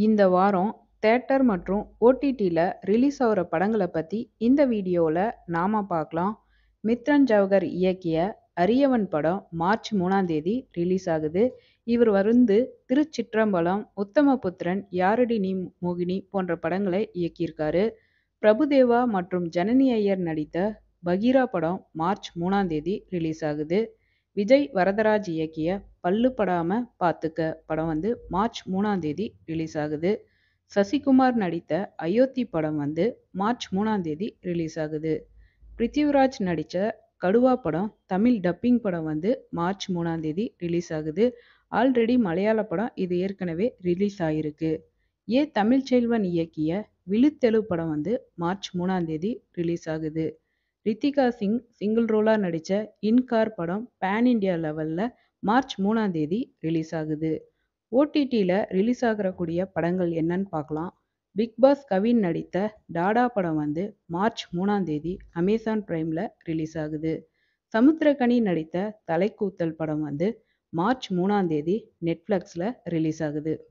இந்த வாரம் தியேட்டர் மற்றும் ஓடிடில ரிலீஸ் ஆகுற படங்கள பத்தி இந்த வீடியோல நாம பார்க்கலாம். மித்ரன் ஜவஹர் இயக்கிய அரியவன் படம் மார்ச் மூணாம் தேதி ரிலீஸ் ஆகுது. இவர் வந்து திருச்சிற்றம்பலம், உத்தமபுத்திரன், யாரடி நீ மோகினி போன்ற படங்களை இயக்கியிருக்காரு. பிரபுதேவா மற்றும் ஜனனி ஐயர் நடித்த பகீரா படம் மார்ச் மூணாம் தேதி ரிலீஸ் ஆகுது. விஜய் வரதராஜ் இயக்கிய பல்லு படாம பாத்துக்க படம் வந்து மார்ச் மூணாம் தேதி ரிலீஸ் ஆகுது. சசிகுமார் நடித்த அயோத்தி படம் வந்து மார்ச் மூணாம் தேதி ரிலீஸ் ஆகுது. பிருத்திவிராஜ் நடிச்ச கடுவா படம் தமிழ் டப்பிங் படம் வந்து மார்ச் மூணாம் தேதி ரிலீஸ் ஆகுது. ஆல்ரெடி மலையாள படம் இது ஏற்கனவே ரிலீஸ் ஆயிருக்கு. ஏ. தமிழ்ச்செல்வன் இயக்கிய விழித்தெழு படம் வந்து மார்ச் மூணாம் தேதி ரிலீஸ் ஆகுது. ரித்திகா சிங் சிங்கிள் ரோலா நடிச்ச இன்கார் படம் பேன் இண்டியா லெவல்ல மார்ச் மூணாம் தேதி ரிலீஸ் ஆகுது. ஓடிடில ரிலீஸ் ஆகற கூடிய படங்கள் என்னன்னு பார்க்கலாம். பிக் பாஸ் கவின் நடித்த டாடா படம் வந்து மார்ச் மூணாம் தேதி அமேசான் பிரைம்ல ரிலீஸ் ஆகுது. சமுத்திரக்கனி நடித்த தலைக்கூத்தல் படம் வந்து மார்ச் மூணாம் தேதி நெட்பிளக்ஸ்ல ரிலீஸ் ஆகுது.